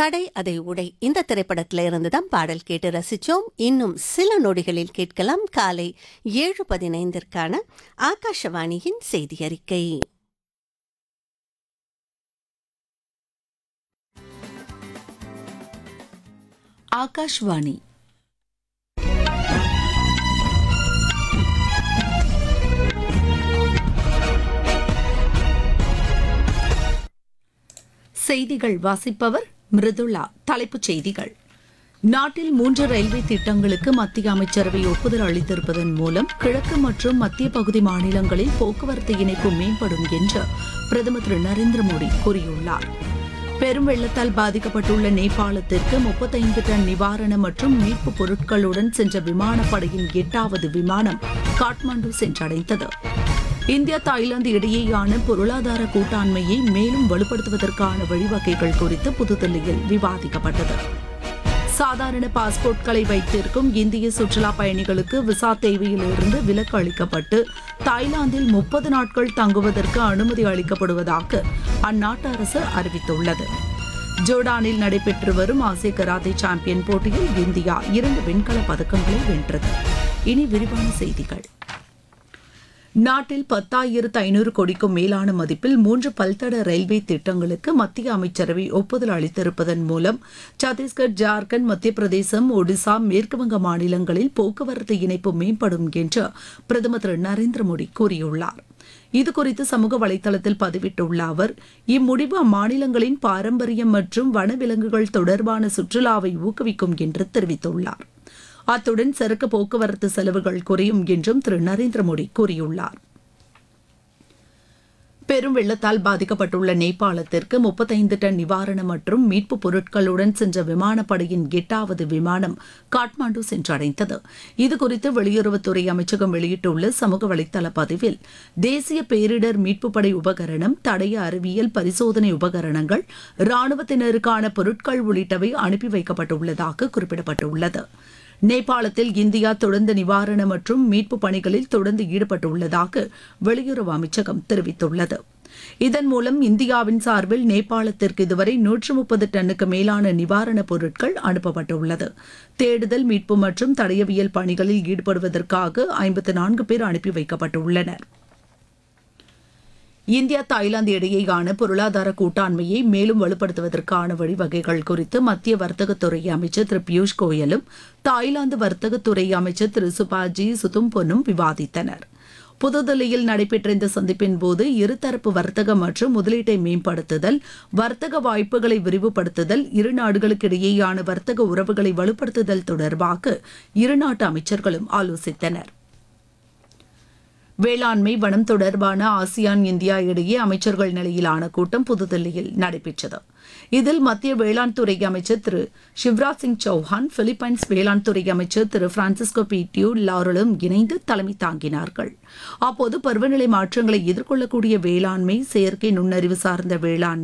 தடை அதை உடை இந்த திரைப்படத்தில இருந்து தான் பாடல் கேட்டு ரசிச்சோம் இன்னும் சில நொடிகளில் கேட்கலாம் காலை ஏழு பதினைந்திற்கான ஆகாஷவாணியின் செய்தி அறிக்கை ஆகாஷ்வாணி செய்திகள் வாசிப்பவர் மிருதுளா தலைப்புச் செய்திகள் நாட்டில் மூன்று ரயில்வே திட்டங்களுக்கு மத்திய அமைச்சரவை ஒப்புதல் அளித்திருப்பதன் மூலம் கிழக்கு மற்றும் மத்திய பகுதி மாநிலங்களில் போக்குவரத்து இணைப்பு மேம்படும் என்று பிரதமர் திரு நரேந்திர மோடி கூறியுள்ளார் பெரும் வெள்ளத்தால் பாதிக்கப்பட்டுள்ள நேபாளத்திற்கு முப்பத்தைந்து டன் நிவாரண மற்றும் மீட்புப் பொருட்களுடன் சென்ற விமானப்படையின் எட்டாவது விமானம் காட்மாண்டு சென்றடைந்தது இந்தியா தாய்லாந்து இடையேயான பொருளாதார கூட்டாண்மையை மேலும் வலுப்படுத்துவதற்கான வழிவகைகள் குறித்து புதுதில்லியில் விவாதிக்கப்பட்டது சாதாரண பாஸ்போர்ட்களை வைத்திருக்கும் இந்திய சுற்றுலா பயணிகளுக்கு விசா தேவையிலிருந்து விலக்கு அளிக்கப்பட்டு தாய்லாந்தில் முப்பது நாட்கள் தங்குவதற்கு அனுமதி அளிக்கப்படுவதாக அந்நாட்டு அரசு அறிவித்துள்ளது ஜோர்டானில் நடைபெற்று வரும் ஆசிய கராத்தே சாம்பியன் போட்டியில் இந்தியா இரண்டு வெண்கலப் பதக்கங்களை வென்றது இனி விரிவான செய்திகள் நாட்டில் பத்தாயிரத்து ஐநூறு கோடிக்கும் மேலான மதிப்பில் மூன்று பல்தட ரயில்வே திட்டங்களுக்கு மத்திய அமைச்சரவை ஒப்புதல் அளித்திருப்பதன் மூலம் சத்தீஸ்கர் ஜார்க்கண்ட் மத்திய பிரதேசம் ஒடிசா மேற்குவங்க மாநிலங்களில் போக்குவரத்து இணைப்பு மேம்படும் என்று பிரதமர் திரு நரேந்திர மோடி கூறியுள்ளார் இதுகுறித்து சமூக வலைதளத்தில் பதிவிட்டுள்ள அவர் இம்முடிவு அம்மாநிலங்களின் பாரம்பரியம் மற்றும் வனவிலங்குகள் தொடர்பான சுற்றுலாவை ஊக்குவிக்கும் என்று தெரிவித்துள்ளார் அத்துடன் சரக்கு போக்குவரத்து செலவுகள் குறையும் என்றும் திரு நரேந்திர மோடி கூறியுள்ளார் பெரும் வெள்ளத்தால் பாதிக்கப்பட்டுள்ள நேபாளத்திற்கு முப்பத்தைந்து டன் நிவாரணம் மற்றும் மீட்புப் பொருட்களுடன் சென்ற விமானப்படையின் எட்டாவது விமானம் காட்மாண்டு சென்றடைந்தது இதுகுறித்து வெளியுறவுத்துறை அமைச்சகம் வெளியிட்டுள்ள சமூக வலைதள பதிவில் தேசிய பேரிடர் மீட்புப் படை உபகரணம் தடய அறிவியல் பரிசோதனை உபகரணங்கள் ராணுவத்தினருக்கான பொருட்கள் உள்ளிட்டவை அனுப்பி வைக்கப்பட்டுள்ளதாக குறிப்பிடப்பட்டுள்ளது நேபாளத்தில் இந்தியா தொடர்ந்து நிவாரண மற்றும் மீட்பு பணிகளில் தொடர்ந்து ஈடுபட்டுள்ளதாக வெளியுறவு அமைச்சகம் தெரிவித்துள்ளது இதன் மூலம் இந்தியாவின் சார்பில் நேபாளத்திற்கு இதுவரை நூற்று முப்பது டன்னுக்கு மேலான நிவாரணப் பொருட்கள் அனுப்பப்பட்டுள்ளது தேடுதல் மீட்பு மற்றும் தடயவியல் பணிகளில் ஈடுபடுவதற்காக ஐம்பத்து நான்கு பேர் அனுப்பி வைக்கப்பட்டுள்ளனர் இந்தியா தாய்லாந்து இடையேயான பொருளாதார கூட்டாண்மையை மேலும் வலுப்படுத்துவதற்கான வழிவகைகள் குறித்து மத்திய வர்த்தகத்துறை அமைச்சர் திரு பியூஷ் கோயலும் தாய்லாந்து வர்த்தகத்துறை அமைச்சர் திரு சுபாஜி சுதும்பொனும் விவாதித்தனர் புதுதில்லியில் நடைபெற்ற இந்த சந்திப்பின் போது இருதரப்பு வர்த்தகம் மற்றும் முதலீட்டை மேம்படுத்துதல் வர்த்தக வாய்ப்புகளை விரிவுபடுத்துதல் இரு நாடுகளுக்கிடையேயான வர்த்தக உறவுகளை வலுப்படுத்துதல் தொடர்பாக இரு நாட்டு அமைச்சர்களும் ஆலோசித்தனர் வேளாண்மை வனம் தொடர்பான ஆசியான் இந்தியா இடையே அமைச்சர்கள் நிலையிலான கூட்டம் புதுதில்லியில் நடைபெற்றது இதில் மத்திய வேளாண் துறை அமைச்சர் திரு சிவராஜ் சிங் சௌஹான் பிலிப்பைன்ஸ் வேளாண் துறை அமைச்சர் திரு பிரான்சிஸ்கோ பீட்டியூ லாரலும் இணைந்து தலைமை தாங்கினார்கள் அப்போது பருவநிலை மாற்றங்களை எதிர்கொள்ளக்கூடிய வேளாண்மை செயற்கை நுண்ணறிவு சார்ந்த வேளாண்மை